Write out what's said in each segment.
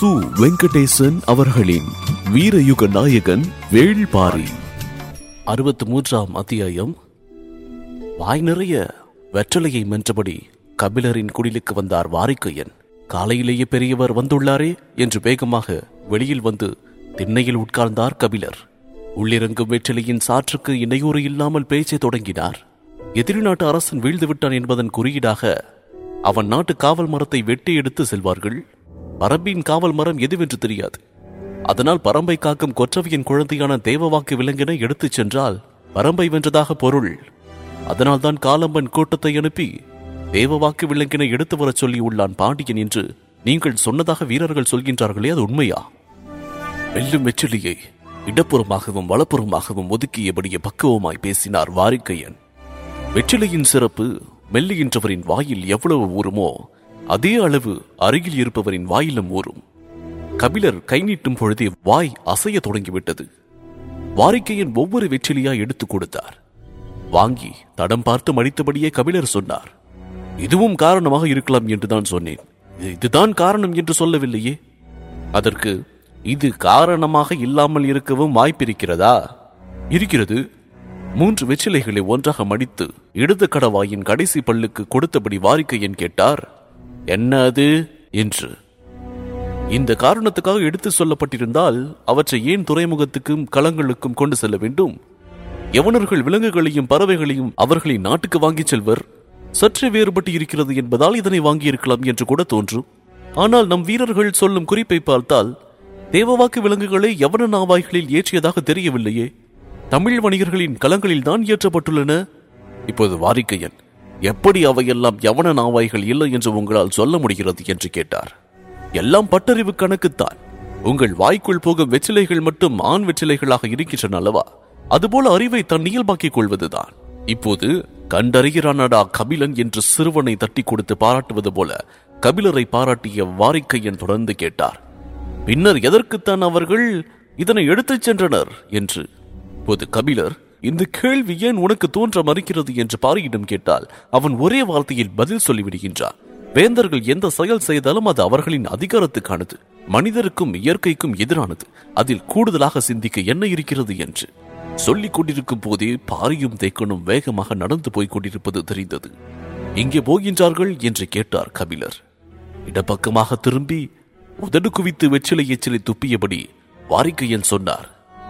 சு வெங்கடேசன் அவர்களின் வீரயுக நாயகன் வேள்பாரி அறுபத்து மூன்றாம் அத்தியாயம் வாய் நிறைய வெற்றலையை மென்றபடி கபிலரின் குடிலுக்கு வந்தார் வாரிக்கையன் காலையிலேயே பெரியவர் வந்துள்ளாரே என்று வேகமாக வெளியில் வந்து திண்ணையில் உட்கார்ந்தார் கபிலர் உள்ளிறங்கும் வெற்றிலையின் சாற்றுக்கு இணையூறு இல்லாமல் பேச்சை தொடங்கினார் எதிரி நாட்டு அரசன் வீழ்ந்து விட்டான் என்பதன் குறியீடாக அவன் நாட்டு காவல் மரத்தை வெட்டி எடுத்து செல்வார்கள் பரம்பின் காவல் மரம் எதுவென்று தெரியாது அதனால் பரம்பை காக்கும் கொற்றவையின் குழந்தையான தேவவாக்கு விலங்கினை எடுத்துச் சென்றால் பரம்பை வென்றதாக பொருள் அதனால்தான் காலம்பன் கூட்டத்தை அனுப்பி தேவவாக்கு விலங்கினை எடுத்து வரச் சொல்லி உள்ளான் பாண்டியன் என்று நீங்கள் சொன்னதாக வீரர்கள் சொல்கின்றார்களே அது உண்மையா வெல்லும் வெற்றிலியை இடப்புறமாகவும் வலப்புறமாகவும் ஒதுக்கியபடியே பக்குவமாய் பேசினார் வாரிக்கையன் வெற்றிலையின் சிறப்பு மெல்லுகின்றவரின் வாயில் எவ்வளவு ஊறுமோ அதே அளவு அருகில் இருப்பவரின் வாயிலும் ஊறும் கபிலர் கை நீட்டும் பொழுதே வாய் அசைய தொடங்கிவிட்டது வாரிக்கையின் ஒவ்வொரு வெற்றிலையா எடுத்துக் கொடுத்தார் வாங்கி தடம் பார்த்து மடித்தபடியே கபிலர் சொன்னார் இதுவும் காரணமாக இருக்கலாம் என்றுதான் சொன்னேன் இதுதான் காரணம் என்று சொல்லவில்லையே அதற்கு இது காரணமாக இல்லாமல் இருக்கவும் வாய்ப்பிருக்கிறதா இருக்கிறது மூன்று வெற்றிலைகளை ஒன்றாக மடித்து இடது கடவாயின் கடைசி பல்லுக்கு கொடுத்தபடி வாரிக்கையன் கேட்டார் என்ன அது என்று இந்த காரணத்துக்காக எடுத்து சொல்லப்பட்டிருந்தால் அவற்றை ஏன் துறைமுகத்துக்கும் களங்களுக்கும் கொண்டு செல்ல வேண்டும் யவனர்கள் விலங்குகளையும் பறவைகளையும் அவர்களின் நாட்டுக்கு வாங்கிச் செல்வர் சற்றே வேறுபட்டு இருக்கிறது என்பதால் இதனை வாங்கியிருக்கலாம் என்று கூட தோன்றும் ஆனால் நம் வீரர்கள் சொல்லும் குறிப்பை பார்த்தால் தேவவாக்கு விலங்குகளை யவன நாவாய்களில் ஏற்றியதாக தெரியவில்லையே தமிழ் வணிகர்களின் களங்களில் தான் ஏற்றப்பட்டுள்ளன இப்போது வாரிக்கையன் எப்படி அவையெல்லாம் யவன நாவாய்கள் இல்லை என்று உங்களால் சொல்ல முடிகிறது என்று கேட்டார் எல்லாம் பட்டறிவு கணக்குத்தான் உங்கள் வாய்க்குள் போகும் வெற்றிலைகள் மட்டும் ஆண் வெற்றிலைகளாக இருக்கின்றன அல்லவா அதுபோல அறிவை தன் இயல்பாக்கிக் கொள்வதுதான் இப்போது கண்டறிகிறானடா கபிலன் என்று சிறுவனை தட்டி கொடுத்து பாராட்டுவது போல கபிலரை பாராட்டிய வாரிக்கையன் தொடர்ந்து கேட்டார் பின்னர் எதற்குத்தான் அவர்கள் இதனை எடுத்துச் சென்றனர் என்று இப்போது கபிலர் இந்த கேள்வி ஏன் உனக்கு தோன்ற மறுக்கிறது என்று பாரியிடம் கேட்டால் அவன் ஒரே வார்த்தையில் பதில் சொல்லிவிடுகின்றான் வேந்தர்கள் எந்த செயல் செய்தாலும் அது அவர்களின் அதிகாரத்துக்கானது மனிதருக்கும் இயற்கைக்கும் எதிரானது அதில் கூடுதலாக சிந்திக்க என்ன இருக்கிறது என்று சொல்லிக் கொண்டிருக்கும் போதே பாரியும் தேக்கனும் வேகமாக நடந்து போய்க் கொண்டிருப்பது தெரிந்தது எங்கே போகின்றார்கள் என்று கேட்டார் கபிலர் இடப்பக்கமாக திரும்பி உதடு குவித்து வெற்றிலை எச்சிலை துப்பியபடி வாரிக்கையன் சொன்னார்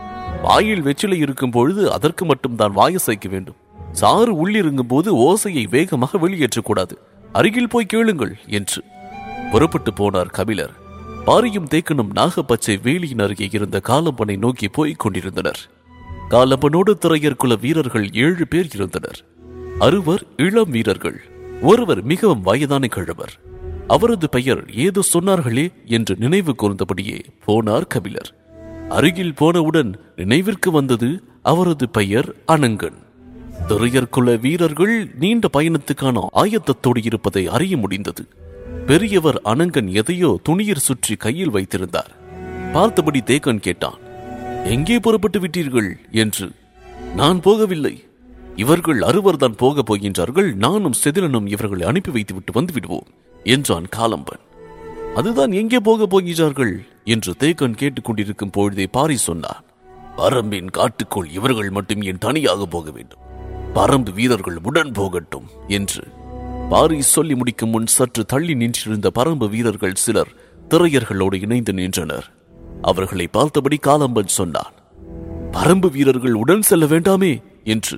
வாயில் வெற்றிலை இருக்கும் பொழுது அதற்கு மட்டும் தான் வாயசைக்க வேண்டும் சாறு உள்ளிருங்கும் போது ஓசையை வேகமாக வெளியேற்றக்கூடாது அருகில் போய் கேளுங்கள் என்று புறப்பட்டு போனார் கபிலர் பாரியும் தேக்கனும் நாகப்பச்சை வேலியின் அருகே இருந்த காலம்பனை நோக்கி போய்க் கொண்டிருந்தனர் காலம்பனோடு திரையர் குல வீரர்கள் ஏழு பேர் இருந்தனர் அறுவர் இளம் வீரர்கள் ஒருவர் மிகவும் வயதான கிழவர் அவரது பெயர் ஏதோ சொன்னார்களே என்று நினைவு கூர்ந்தபடியே போனார் கபிலர் அருகில் போனவுடன் நினைவிற்கு வந்தது அவரது பெயர் அனங்கன் திரையர்குல வீரர்கள் நீண்ட பயணத்துக்கான ஆயத்தத்தோடு இருப்பதை அறிய முடிந்தது பெரியவர் அனங்கன் எதையோ துணியர் சுற்றி கையில் வைத்திருந்தார் பார்த்தபடி தேக்கன் கேட்டான் எங்கே புறப்பட்டு விட்டீர்கள் என்று நான் போகவில்லை இவர்கள் அறுவர்தான் போக போகின்றார்கள் நானும் செதிலனும் இவர்களை அனுப்பி வைத்துவிட்டு வந்து விடுவோம் என்றான் காலம்பன் அதுதான் எங்கே போக போகிறார்கள் என்று தேக்கன் கேட்டுக்கொண்டிருக்கும் பொழுதே பாரி சொன்னான் பரம்பின் காட்டுக்குள் இவர்கள் மட்டும் ஏன் தனியாக போக வேண்டும் பரம்பு வீரர்கள் உடன் போகட்டும் என்று பாரி சொல்லி முடிக்கும் முன் சற்று தள்ளி நின்றிருந்த பரம்பு வீரர்கள் சிலர் திரையர்களோடு இணைந்து நின்றனர் அவர்களை பார்த்தபடி காலம்பன் சொன்னான் பரம்பு வீரர்கள் உடன் செல்ல வேண்டாமே என்று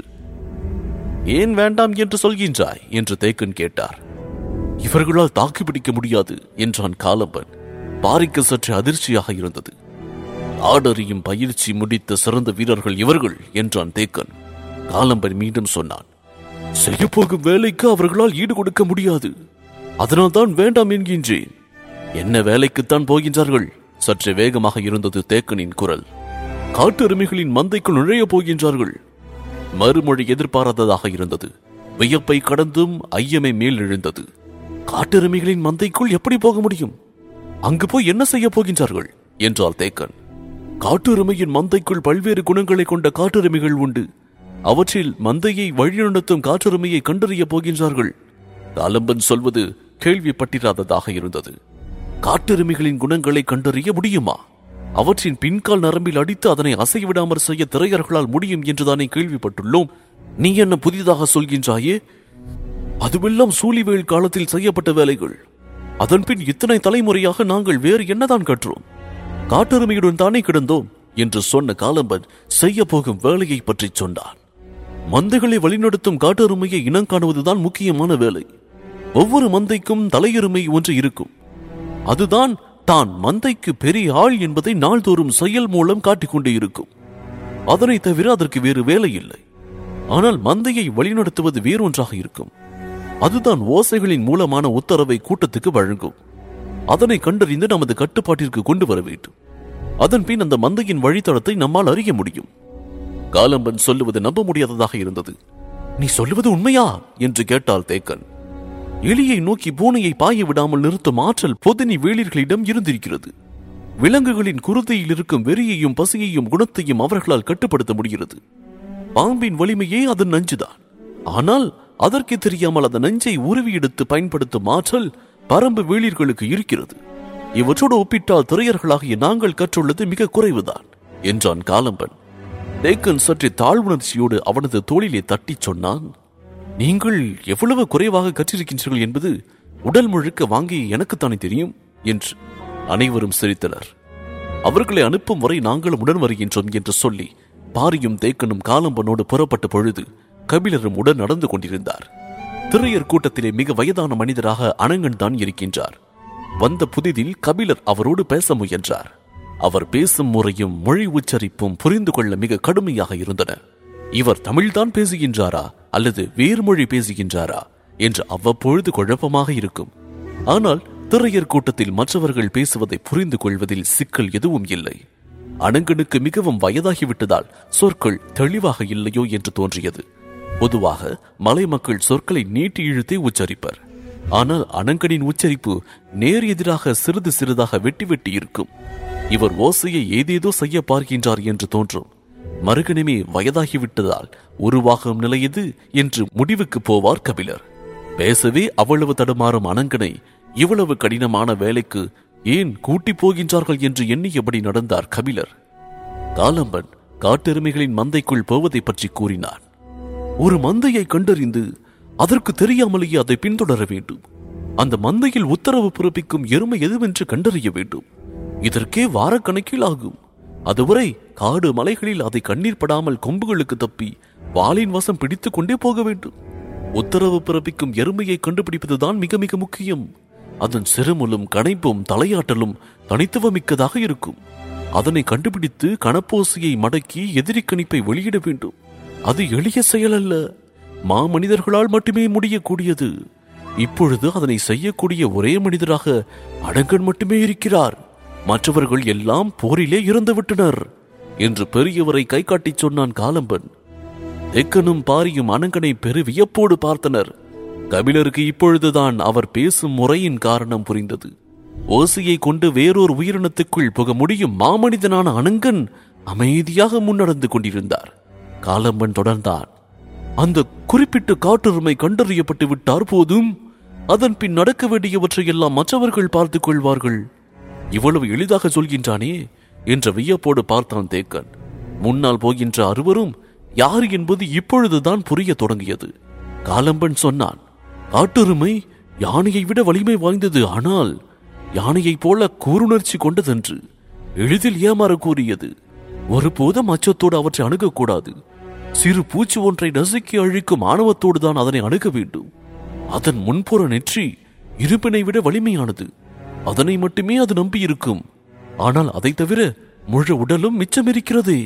ஏன் வேண்டாம் என்று சொல்கின்றாய் என்று தேக்கன் கேட்டார் இவர்களால் தாக்குப்பிடிக்க முடியாது என்றான் காலம்பன் பாரிக்கு சற்று அதிர்ச்சியாக இருந்தது ஆடறியும் பயிற்சி முடித்த சிறந்த வீரர்கள் இவர்கள் என்றான் தேக்கன் காலம்பன் மீண்டும் சொன்னான் செய்யப்போகும் வேலைக்கு அவர்களால் ஈடு கொடுக்க முடியாது அதனால் தான் வேண்டாம் என்கின்றேன் என்ன வேலைக்குத்தான் போகின்றார்கள் சற்று வேகமாக இருந்தது தேக்கனின் குரல் காட்டெருமைகளின் மந்தைக்குள் நுழைய போகின்றார்கள் மறுமொழி எதிர்பாராததாக இருந்தது வியப்பை கடந்தும் ஐயமே மேல் எழுந்தது காட்டெருமைகளின் மந்தைக்குள் எப்படி போக முடியும் அங்கு போய் என்ன செய்ய போகின்றார்கள் என்றாள் தேக்கன் காட்டெருமையின் மந்தைக்குள் பல்வேறு குணங்களை கொண்ட காட்டெருமைகள் உண்டு அவற்றில் மந்தையை வழிநடத்தும் காட்டெருமையை கண்டறிய போகின்றார்கள் காலம்பன் சொல்வது கேள்விப்பட்டிராததாக இருந்தது காட்டெருமைகளின் குணங்களை கண்டறிய முடியுமா அவற்றின் பின்கால் நரம்பில் அடித்து அதனை அசைவிடாமற் செய்ய திரையர்களால் முடியும் என்றுதானே கேள்விப்பட்டுள்ளோம் நீ என்ன புதிதாக சொல்கின்றாயே அதுவெல்லாம் சூழிவேல் காலத்தில் செய்யப்பட்ட வேலைகள் அதன்பின் இத்தனை தலைமுறையாக நாங்கள் வேறு என்னதான் கற்றோம் காட்டெருமையுடன் தானே கிடந்தோம் என்று சொன்ன காலம்பன் செய்ய போகும் வேலையை பற்றி சொன்னான் மந்தைகளை வழிநடத்தும் காட்டெருமையை இனம் காணுவதுதான் முக்கியமான வேலை ஒவ்வொரு மந்தைக்கும் தலையெருமை ஒன்று இருக்கும் அதுதான் தான் மந்தைக்கு பெரிய ஆள் என்பதை நாள்தோறும் செயல் மூலம் காட்டிக்கொண்டே இருக்கும் அதனை தவிர அதற்கு வேறு வேலை இல்லை ஆனால் மந்தையை வழிநடத்துவது வேறொன்றாக இருக்கும் அதுதான் ஓசைகளின் மூலமான உத்தரவை கூட்டத்துக்கு வழங்கும் அதனை கண்டறிந்து நமது கட்டுப்பாட்டிற்கு கொண்டு வர வேண்டும் அதன் பின் அந்த மந்தையின் வழித்தடத்தை நம்மால் அறிய முடியும் காலம்பன் சொல்லுவது நம்ப முடியாததாக இருந்தது நீ சொல்லுவது உண்மையா என்று கேட்டாள் தேக்கன் எலியை நோக்கி பூனையை பாய விடாமல் நிறுத்தும் ஆற்றல் பொதினி வேளிர்களிடம் இருந்திருக்கிறது விலங்குகளின் குருதியில் இருக்கும் வெறியையும் பசியையும் குணத்தையும் அவர்களால் கட்டுப்படுத்த முடிகிறது பாம்பின் வலிமையே அதன் நஞ்சுதான் ஆனால் அதற்கு தெரியாமல் அந்த நஞ்சை உருவி எடுத்து பயன்படுத்தும் ஆற்றல் பரம்பு வேளிர்களுக்கு இருக்கிறது இவற்றோடு ஒப்பிட்டால் திரையர்களாகிய நாங்கள் கற்றுள்ளது மிக குறைவுதான் என்றான் காலம்பன் தேக்கன் சற்று தாழ்வுணர்ச்சியோடு அவனது தோளிலே தட்டிச் சொன்னான் நீங்கள் எவ்வளவு குறைவாக கற்றிருக்கின்றீர்கள் என்பது உடல் முழுக்க வாங்கி எனக்குத்தானே தெரியும் என்று அனைவரும் சிரித்தனர் அவர்களை அனுப்பும் வரை நாங்களும் உடன் வருகின்றோம் என்று சொல்லி பாரியும் தேக்கனும் காலம்பனோடு புறப்பட்ட பொழுது கபிலரும் உடன் நடந்து கொண்டிருந்தார் திரையர் கூட்டத்திலே மிக வயதான மனிதராக அனங்கன் தான் இருக்கின்றார் வந்த புதிதில் கபிலர் அவரோடு பேச முயன்றார் அவர் பேசும் முறையும் மொழி உச்சரிப்பும் புரிந்து கொள்ள மிக கடுமையாக இருந்தன இவர் தமிழ்தான் பேசுகின்றாரா அல்லது வேறு மொழி பேசுகின்றாரா என்று அவ்வப்பொழுது குழப்பமாக இருக்கும் ஆனால் திரையர் கூட்டத்தில் மற்றவர்கள் பேசுவதை புரிந்து கொள்வதில் சிக்கல் எதுவும் இல்லை அனங்கனுக்கு மிகவும் வயதாகிவிட்டதால் சொற்கள் தெளிவாக இல்லையோ என்று தோன்றியது பொதுவாக மலை மக்கள் சொற்களை நீட்டி இழுத்தே உச்சரிப்பர் ஆனால் அனங்கனின் உச்சரிப்பு நேர் எதிராக சிறிது சிறிதாக வெட்டி வெட்டி இருக்கும் இவர் ஓசையை ஏதேதோ செய்ய பார்க்கின்றார் என்று தோன்றும் மறுகணமே வயதாகிவிட்டதால் உருவாகும் நிலையது என்று முடிவுக்கு போவார் கபிலர் பேசவே அவ்வளவு தடுமாறும் அனங்கனை இவ்வளவு கடினமான வேலைக்கு ஏன் கூட்டி போகின்றார்கள் என்று எண்ணியபடி நடந்தார் கபிலர் காலம்பன் காட்டெருமைகளின் மந்தைக்குள் போவதை பற்றி கூறினார் ஒரு மந்தையை கண்டறிந்து அதற்கு தெரியாமலேயே அதை பின்தொடர வேண்டும் அந்த மந்தையில் உத்தரவு பிறப்பிக்கும் எருமை எதுவென்று கண்டறிய வேண்டும் இதற்கே வாரக்கணக்கில் ஆகும் அதுவரை காடு மலைகளில் அதை கண்ணீர் படாமல் கொம்புகளுக்கு தப்பி வாளின் வசம் பிடித்துக் கொண்டே போக வேண்டும் உத்தரவு பிறப்பிக்கும் எருமையை கண்டுபிடிப்பதுதான் மிக மிக முக்கியம் அதன் சிறுமுலும் கணைப்பும் தலையாட்டலும் தனித்துவமிக்கதாக இருக்கும் அதனை கண்டுபிடித்து கணப்போசியை மடக்கி எதிரி கணிப்பை வெளியிட வேண்டும் அது எளிய செயல் அல்ல மாமனிதர்களால் மட்டுமே முடியக்கூடியது இப்பொழுது அதனை செய்யக்கூடிய ஒரே மனிதராக அடங்கன் மட்டுமே இருக்கிறார் மற்றவர்கள் எல்லாம் போரிலே இறந்துவிட்டனர் என்று பெரியவரை கை காட்டிச் சொன்னான் காலம்பன் தெக்கனும் பாரியும் அனங்கனை பெரு வியப்போடு பார்த்தனர் கபிலருக்கு இப்பொழுதுதான் அவர் பேசும் முறையின் காரணம் புரிந்தது ஓசையை கொண்டு வேறொரு உயிரினத்துக்குள் புக முடியும் மாமனிதனான அனங்கன் அமைதியாக முன்னடந்து கொண்டிருந்தார் காலம்பன் தொடர்ந்தான் அந்த குறிப்பிட்ட காட்டுரிமை கண்டறியப்பட்டு விட்டார் போதும் அதன் பின் நடக்க வேண்டியவற்றை எல்லாம் மற்றவர்கள் பார்த்துக் கொள்வார்கள் இவ்வளவு எளிதாக சொல்கின்றானே என்ற வியப்போடு பார்த்தான் தேக்கன் முன்னால் போகின்ற அறுவரும் யார் என்பது இப்பொழுதுதான் புரிய தொடங்கியது காலம்பன் சொன்னான் காட்டுரிமை யானையை விட வலிமை வாய்ந்தது ஆனால் யானையைப் போல கூருணர்ச்சி கொண்டதென்று எளிதில் ஏமாற கூறியது ஒருபோதும் அச்சத்தோடு அவற்றை அணுகக்கூடாது சிறு பூச்சி ஒன்றை நசுக்கி அழிக்கும் ஆணவத்தோடு தான் அதனை அணுக வேண்டும் அதன் முன்புற நெற்றி இருப்பினை விட வலிமையானது அதனை மட்டுமே அது நம்பியிருக்கும் ஆனால் அதை தவிர முழு உடலும் மிச்சமிருக்கிறதே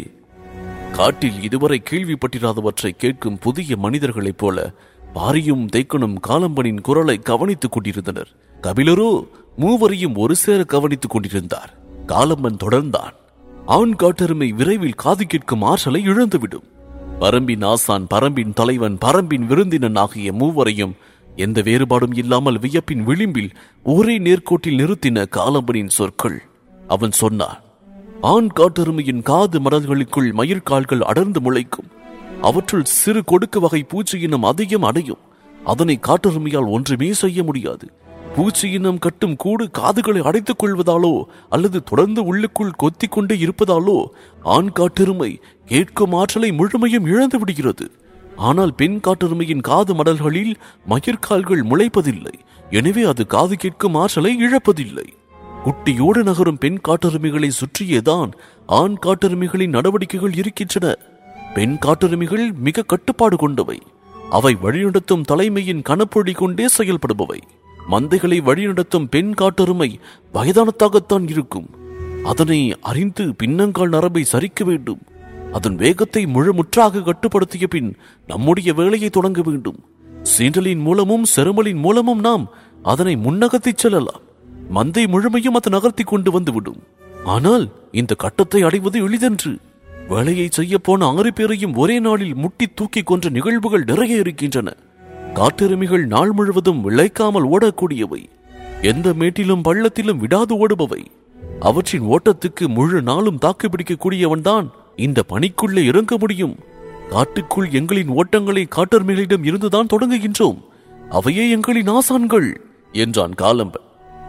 காட்டில் இதுவரை கேள்விப்பட்டிராதவற்றை கேட்கும் புதிய மனிதர்களைப் போல பாரியும் தேக்கனும் காலம்பனின் குரலை கவனித்துக் கொண்டிருந்தனர் கபிலரோ மூவரையும் ஒரு சேர கவனித்துக் கொண்டிருந்தார் காலம்பன் தொடர்ந்தான் ஆண் காட்டெருமை விரைவில் காது கேட்கும் ஆற்றலை இழந்துவிடும் பரம்பின் ஆசான் பரம்பின் தலைவன் பரம்பின் விருந்தினன் ஆகிய மூவரையும் எந்த வேறுபாடும் இல்லாமல் வியப்பின் விளிம்பில் ஒரே நேர்கோட்டில் நிறுத்தின காலம்பனின் சொற்கள் அவன் சொன்னான் ஆண் காட்டெருமையின் காது மடல்களுக்குள் மயிர்கால்கள் அடர்ந்து முளைக்கும் அவற்றுள் சிறு கொடுக்கு வகை பூச்சியினம் அதிகம் அடையும் அதனை காட்டெருமையால் ஒன்றுமே செய்ய முடியாது பூச்சியினம் கட்டும் கூடு காதுகளை அடைத்துக் கொள்வதாலோ அல்லது தொடர்ந்து உள்ளுக்குள் கொத்திக் கொண்டே இருப்பதாலோ ஆண் காட்டெருமை கேட்கும் ஆற்றலை முழுமையும் இழந்து விடுகிறது ஆனால் பெண் காட்டெருமையின் காது மடல்களில் மயிர்கால்கள் முளைப்பதில்லை எனவே அது காது கேட்கும் ஆற்றலை இழப்பதில்லை குட்டியோடு நகரும் பெண் காட்டெருமைகளை சுற்றியேதான் ஆண் காட்டெருமைகளின் நடவடிக்கைகள் இருக்கின்றன பெண் காட்டெருமைகள் மிக கட்டுப்பாடு கொண்டவை அவை வழிநடத்தும் தலைமையின் கனப்பொழி கொண்டே செயல்படுபவை மந்தைகளை வழிநடத்தும் பெண் காட்டெருமை வயதானத்தாகத்தான் இருக்கும் அதனை அறிந்து பின்னங்கால் நரம்பை சரிக்க வேண்டும் அதன் வேகத்தை முழுமுற்றாக கட்டுப்படுத்திய பின் நம்முடைய வேலையை தொடங்க வேண்டும் சீண்டலின் மூலமும் செருமலின் மூலமும் நாம் அதனை முன்னகர்த்திச் செல்லலாம் மந்தை முழுமையும் அது நகர்த்தி கொண்டு வந்துவிடும் ஆனால் இந்த கட்டத்தை அடைவது எளிதன்று வேலையை செய்ய போன ஆறு பேரையும் ஒரே நாளில் முட்டி தூக்கி கொன்ற நிகழ்வுகள் நிறைய இருக்கின்றன காட்டெருமைகள் நாள் முழுவதும் விளைக்காமல் ஓடக்கூடியவை எந்த மேட்டிலும் பள்ளத்திலும் விடாது ஓடுபவை அவற்றின் ஓட்டத்துக்கு முழு நாளும் தாக்கு பிடிக்கக்கூடியவன்தான் இந்த பணிக்குள்ளே இறங்க முடியும் காட்டுக்குள் எங்களின் ஓட்டங்களை காட்டெருமைகளிடம் இருந்துதான் தொடங்குகின்றோம் அவையே எங்களின் ஆசான்கள் என்றான் காலம்பன்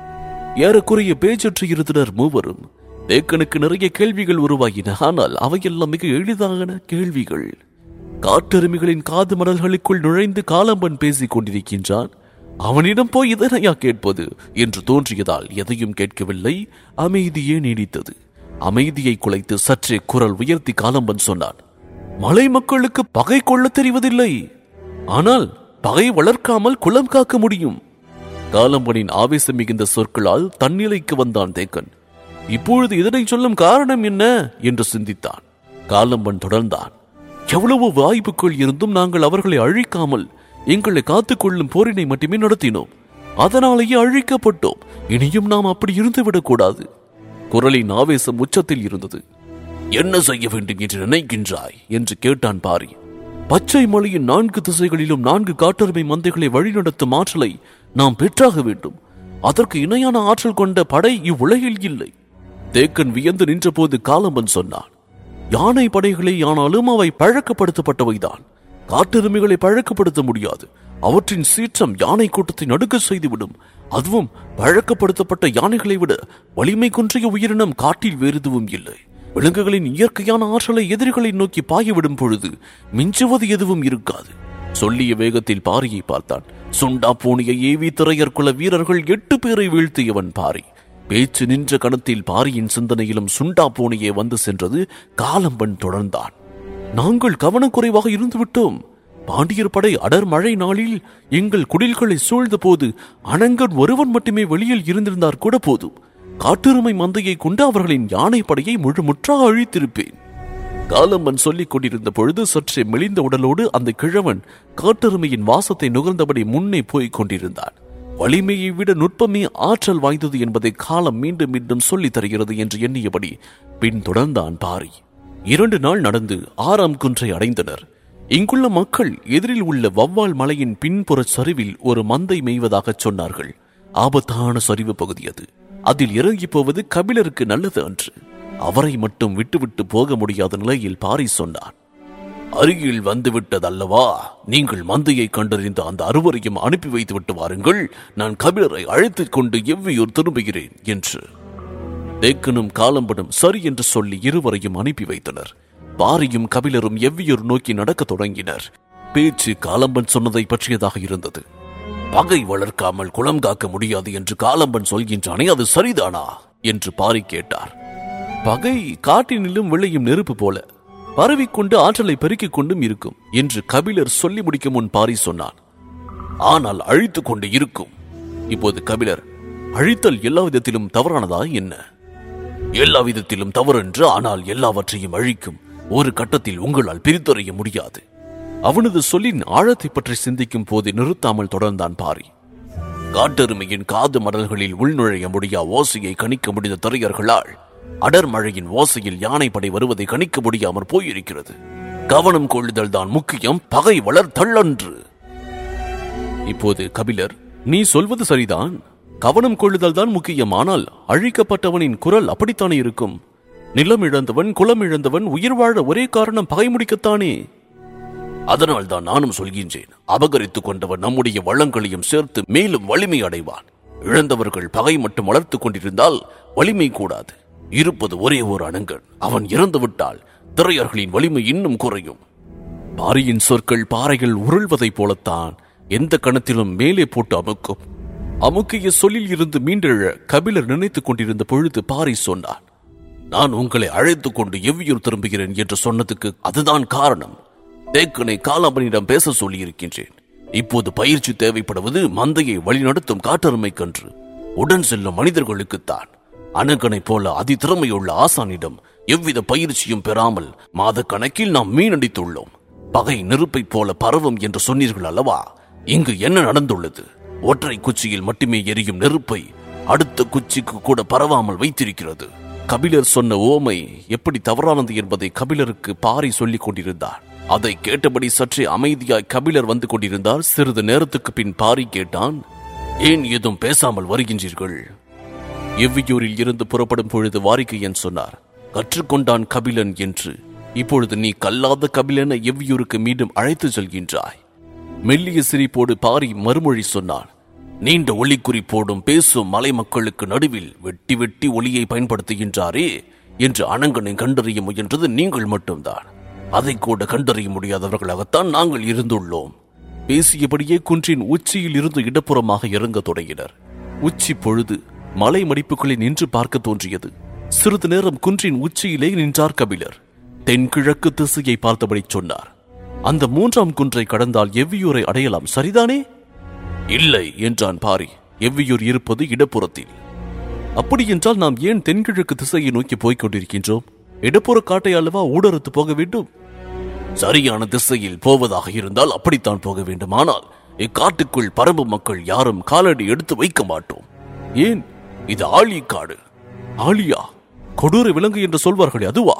ஏறக்குறைய பேச்சற்று இருந்தனர் மூவரும் தேக்கனுக்கு நிறைய கேள்விகள் உருவாகின ஆனால் அவையெல்லாம் மிக எளிதான கேள்விகள் காட்டெருமைகளின் காது மடல்களுக்குள் நுழைந்து காலம்பன் பேசிக் கொண்டிருக்கின்றான் அவனிடம் போய் இதனையா கேட்பது என்று தோன்றியதால் எதையும் கேட்கவில்லை அமைதியே நீடித்தது அமைதியை குலைத்து சற்றே குரல் உயர்த்தி காலம்பன் சொன்னான் மலை மக்களுக்கு பகை கொள்ளத் தெரிவதில்லை ஆனால் பகை வளர்க்காமல் குலம் காக்க முடியும் காலம்பனின் ஆவேசம் மிகுந்த சொற்களால் தன்னிலைக்கு வந்தான் தேக்கன் இப்பொழுது இதனை சொல்லும் காரணம் என்ன என்று சிந்தித்தான் காலம்பன் தொடர்ந்தான் எவ்வளவு வாய்ப்புகள் இருந்தும் நாங்கள் அவர்களை அழிக்காமல் எங்களை காத்துக்கொள்ளும் போரினை மட்டுமே நடத்தினோம் அதனாலேயே அழிக்கப்பட்டோம் இனியும் நாம் அப்படி இருந்துவிடக் கூடாது குரலின் ஆவேசம் உச்சத்தில் இருந்தது என்ன செய்ய வேண்டும் என்று நினைக்கின்றாய் என்று கேட்டான் பாரி பச்சை மலையின் நான்கு திசைகளிலும் நான்கு காட்டெருமை மந்தைகளை வழிநடத்தும் ஆற்றலை நாம் பெற்றாக வேண்டும் அதற்கு இணையான ஆற்றல் கொண்ட படை இவ்வுலகில் இல்லை தேக்கன் வியந்து நின்றபோது காலம்பன் சொன்னான் யானை படைகளே ஆனாலும் அவை பழக்கப்படுத்தப்பட்டவைதான் காட்டெருமைகளை பழக்கப்படுத்த முடியாது அவற்றின் சீற்றம் யானை கூட்டத்தை நடுக்க செய்துவிடும் அதுவும் பழக்கப்படுத்தப்பட்ட யானைகளை விட வலிமை குன்றிய உயிரினம் காட்டில் வேறு எதுவும் இல்லை விலங்குகளின் இயற்கையான ஆற்றலை எதிரிகளை நோக்கி பாயவிடும் பொழுது மிஞ்சுவது எதுவும் இருக்காது சொல்லிய வேகத்தில் பாரியை பார்த்தான் சுண்டா பூனிய ஏவி திரையர் குல வீரர்கள் எட்டு பேரை வீழ்த்தியவன் பாரி பேச்சு நின்ற கணத்தில் பாரியின் சிந்தனையிலும் சுண்டா பூனியே வந்து சென்றது காலம்பன் தொடர்ந்தான் நாங்கள் கவனக்குறைவாக இருந்து விட்டோம் பாண்டியர் படை அடர் மழை நாளில் எங்கள் குடில்களை சூழ்ந்த போது அனங்கன் ஒருவன் மட்டுமே வெளியில் இருந்திருந்தார் கூட போதும் காட்டெருமை மந்தையை கொண்டு அவர்களின் யானை படையை முழுமுற்றாக அழித்திருப்பேன் காலம்பன் சொல்லிக் கொண்டிருந்த பொழுது சற்றே மெலிந்த உடலோடு அந்த கிழவன் காட்டெருமையின் வாசத்தை நுகர்ந்தபடி முன்னே போய்க் கொண்டிருந்தான் வலிமையை விட நுட்பமே ஆற்றல் வாய்ந்தது என்பதை காலம் மீண்டும் மீண்டும் சொல்லித் தருகிறது என்று எண்ணியபடி பின் தொடர்ந்தான் பாரி இரண்டு நாள் நடந்து ஆறாம் குன்றை அடைந்தனர் இங்குள்ள மக்கள் எதிரில் உள்ள வவ்வால் மலையின் பின்புற சரிவில் ஒரு மந்தை மேய்வதாகச் சொன்னார்கள் ஆபத்தான சரிவு பகுதி அது அதில் இறங்கி போவது கபிலருக்கு நல்லது அன்று அவரை மட்டும் விட்டுவிட்டு போக முடியாத நிலையில் பாரி சொன்னான் அருகில் வந்துவிட்டதல்லவா நீங்கள் மந்தையை கண்டறிந்த அந்த அறுவரையும் அனுப்பி வைத்து விட்டு வாருங்கள் நான் கபிலரை அழைத்துக் கொண்டு எவ்வியூர் திரும்புகிறேன் என்று தேக்கனும் காலம்பனும் சரி என்று சொல்லி இருவரையும் அனுப்பி வைத்தனர் பாரியும் கபிலரும் எவ்வியூர் நோக்கி நடக்கத் தொடங்கினர் பேச்சு காலம்பன் சொன்னதை பற்றியதாக இருந்தது பகை வளர்க்காமல் குளம் காக்க முடியாது என்று காலம்பன் சொல்கின்றானே அது சரிதானா என்று பாரி கேட்டார் பகை காட்டினிலும் விளையும் நெருப்பு போல பரவிக்கொண்டு ஆற்றலை பெருக்கிக் கொண்டும் இருக்கும் என்று கபிலர் சொல்லி முடிக்கும் முன் பாரி சொன்னான் ஆனால் அழித்துக் கொண்டு இருக்கும் இப்போது கபிலர் அழித்தல் எல்லா விதத்திலும் தவறானதா என்ன எல்லா விதத்திலும் தவறென்று ஆனால் எல்லாவற்றையும் அழிக்கும் ஒரு கட்டத்தில் உங்களால் பிரித்தறிய முடியாது அவனது சொல்லின் ஆழத்தை பற்றி சிந்திக்கும் போது நிறுத்தாமல் தொடர்ந்தான் பாரி காட்டெருமையின் காது மடல்களில் உள்நுழைய முடியா ஓசையை கணிக்க முடிந்த திரையர்களால் அடர் மழையின் ஓசையில் யானைப்படை வருவதை கணிக்க முடியாமற் போயிருக்கிறது கவனம் கொள்ளுதல் தான் முக்கியம் பகை வளர்த்தல் அன்று இப்போது கபிலர் நீ சொல்வது சரிதான் கவனம் கொள்ளுதல் தான் முக்கியம் ஆனால் அழிக்கப்பட்டவனின் குரல் அப்படித்தானே இருக்கும் நிலம் இழந்தவன் குலம் இழந்தவன் உயிர் வாழ ஒரே காரணம் பகை முடிக்கத்தானே அதனால் தான் நானும் சொல்கின்றேன் அபகரித்துக் கொண்டவன் நம்முடைய வளங்களையும் சேர்த்து மேலும் வலிமை அடைவான் இழந்தவர்கள் பகை மட்டும் வளர்த்துக் கொண்டிருந்தால் வலிமை கூடாது இருப்பது ஒரே ஒரு அணங்கன் அவன் இறந்து விட்டால் திரையர்களின் வலிமை இன்னும் குறையும் பாரியின் சொற்கள் பாறைகள் உருள்வதைப் போலத்தான் எந்த கணத்திலும் மேலே போட்டு அமுக்கும் அமுக்கிய சொல்லில் இருந்து மீண்டெழ கபிலர் நினைத்துக் கொண்டிருந்த பொழுது பாரி சொன்னான் நான் உங்களை அழைத்துக் கொண்டு எவ்வியூர் திரும்புகிறேன் என்று சொன்னதுக்கு அதுதான் காரணம் தேக்கனை காலாமனிடம் பேச சொல்லியிருக்கின்றேன் இப்போது பயிற்சி தேவைப்படுவது மந்தையை வழிநடத்தும் காட்டெருமை கன்று உடன் செல்லும் மனிதர்களுக்குத்தான் அணுகனைப் போல அதிதிறமையுள்ள ஆசானிடம் எவ்வித பயிற்சியும் பெறாமல் மாத கணக்கில் நாம் மீனடித்துள்ளோம் பகை நெருப்பைப் போல பரவும் என்று சொன்னீர்கள் அல்லவா இங்கு என்ன நடந்துள்ளது ஒற்றை குச்சியில் மட்டுமே எரியும் நெருப்பை அடுத்த குச்சிக்கு கூட பரவாமல் வைத்திருக்கிறது கபிலர் சொன்ன ஓமை எப்படி தவறானது என்பதை கபிலருக்கு பாரி சொல்லிக் கொண்டிருந்தார் அதை கேட்டபடி சற்றே அமைதியாய் கபிலர் வந்து கொண்டிருந்தார் சிறிது நேரத்துக்கு பின் பாரி கேட்டான் ஏன் ஏதும் பேசாமல் வருகின்றீர்கள் எவ்வியூரில் இருந்து புறப்படும் பொழுது வாரிக்கையன் சொன்னார் கற்றுக்கொண்டான் கபிலன் என்று இப்பொழுது நீ கல்லாத கபிலனை எவ்வியூருக்கு மீண்டும் அழைத்து செல்கின்றாய் மெல்லிய சிரிப்போடு பாரி மறுமொழி சொன்னான் நீண்ட ஒளிக்குறிப்போடும் பேசும் மலை மக்களுக்கு நடுவில் வெட்டி வெட்டி ஒளியை பயன்படுத்துகின்றாரே என்று அனங்கனை கண்டறிய முயன்றது நீங்கள் மட்டும்தான் அதை கூட கண்டறிய முடியாதவர்களாகத்தான் நாங்கள் இருந்துள்ளோம் பேசியபடியே குன்றின் உச்சியில் இருந்து இடப்புறமாக இறங்க தொடங்கினர் உச்சி பொழுது மலை மடிப்புகளை நின்று பார்க்க தோன்றியது சிறிது நேரம் குன்றின் உச்சியிலே நின்றார் கபிலர் தென்கிழக்கு திசையை பார்த்தபடி சொன்னார் அந்த மூன்றாம் குன்றை கடந்தால் எவ்வியூரை அடையலாம் சரிதானே இல்லை என்றான் பாரி எவ்வியூர் இருப்பது இடப்புறத்தில் அப்படி என்றால் நாம் ஏன் தென்கிழக்கு திசையை நோக்கி போய்க் கொண்டிருக்கின்றோம் இடப்புற காட்டை அல்லவா ஊடறுத்து போக வேண்டும் சரியான திசையில் போவதாக இருந்தால் அப்படித்தான் போக வேண்டும் ஆனால் இக்காட்டுக்குள் பரம்பு மக்கள் யாரும் காலடி எடுத்து வைக்க மாட்டோம் ஏன் இது ஆழி காடு ஆழியா கொடூர விலங்கு என்று சொல்வார்களே அதுவா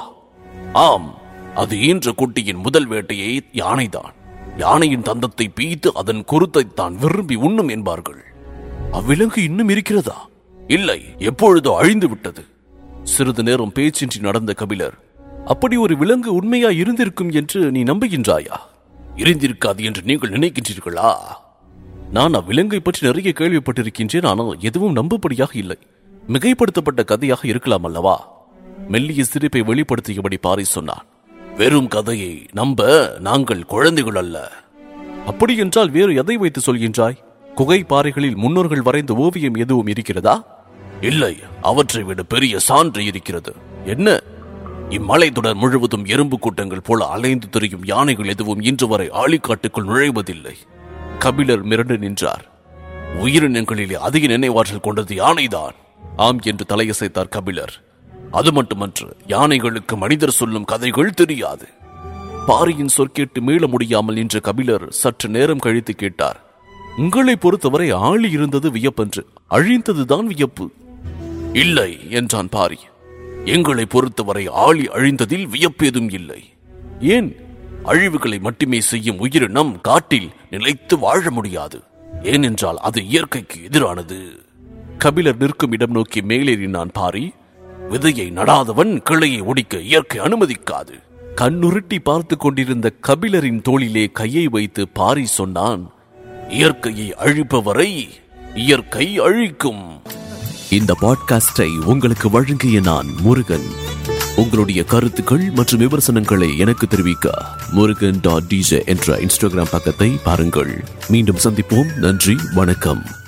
ஆம் அது ஈன்ற குட்டியின் முதல் வேட்டையை யானைதான் யானையின் தந்தத்தை பீய்த்து அதன் குருத்தை தான் விரும்பி உண்ணும் என்பார்கள் அவ்விலங்கு இன்னும் இருக்கிறதா இல்லை எப்பொழுதோ அழிந்து விட்டது சிறிது நேரம் பேச்சின்றி நடந்த கபிலர் அப்படி ஒரு விலங்கு உண்மையா இருந்திருக்கும் என்று நீ நம்புகின்றாயா இருந்திருக்காது என்று நீங்கள் நினைக்கின்றீர்களா நான் அவ்விலங்கை பற்றி நிறைய கேள்விப்பட்டிருக்கின்றேன் ஆனால் எதுவும் நம்பும்படியாக இல்லை மிகைப்படுத்தப்பட்ட கதையாக இருக்கலாம் அல்லவா மெல்லிய சிரிப்பை வெளிப்படுத்தியபடி பாரி சொன்னான் வெறும் கதையை நம்ப நாங்கள் குழந்தைகள் அல்ல அப்படி என்றால் வேறு எதை வைத்து சொல்கின்றாய் குகை பாறைகளில் முன்னோர்கள் வரைந்த ஓவியம் எதுவும் இருக்கிறதா இல்லை அவற்றை விட பெரிய சான்று இருக்கிறது என்ன இம்மலை தொடர் முழுவதும் எறும்பு கூட்டங்கள் போல அலைந்து திரியும் யானைகள் எதுவும் இன்று வரை ஆழிக்காட்டுக்குள் நுழைவதில்லை கபிலர் மிரண்டு நின்றார் உயிரினங்களிலே அதிக நினைவாற்றல் கொண்டது யானைதான் ஆம் என்று தலையசைத்தார் கபிலர் அது மட்டுமன்று யானைகளுக்கு மனிதர் சொல்லும் கதைகள் தெரியாது பாரியின் சொற்கேட்டு மீள முடியாமல் நின்ற கபிலர் சற்று நேரம் கழித்து கேட்டார் உங்களை பொறுத்தவரை ஆளி இருந்தது வியப்பன்று அழிந்ததுதான் வியப்பு இல்லை என்றான் பாரி எங்களை பொறுத்தவரை ஆளி அழிந்ததில் வியப்பேதும் இல்லை ஏன் அழிவுகளை மட்டுமே செய்யும் உயிரினம் காட்டில் நிலைத்து வாழ முடியாது ஏனென்றால் அது இயற்கைக்கு எதிரானது கபிலர் நிற்கும் இடம் நோக்கி மேலேறினான் பாரி விதையை நடாதவன் கிளையை ஒடிக்க இயற்கை அனுமதிக்காது கண்ணுருட்டி பார்த்து கொண்டிருந்த கபிலரின் தோளிலே கையை வைத்து பாரி சொன்னான் இயற்கையை அழிப்பவரை இயற்கை அழிக்கும் இந்த பாட்காஸ்டை உங்களுக்கு வழங்கிய நான் முருகன் உங்களுடைய கருத்துக்கள் மற்றும் விமர்சனங்களை எனக்கு தெரிவிக்க முருகன் டாட் டிஜே என்ற இன்ஸ்டாகிராம் பக்கத்தை பாருங்கள் மீண்டும் சந்திப்போம் நன்றி வணக்கம்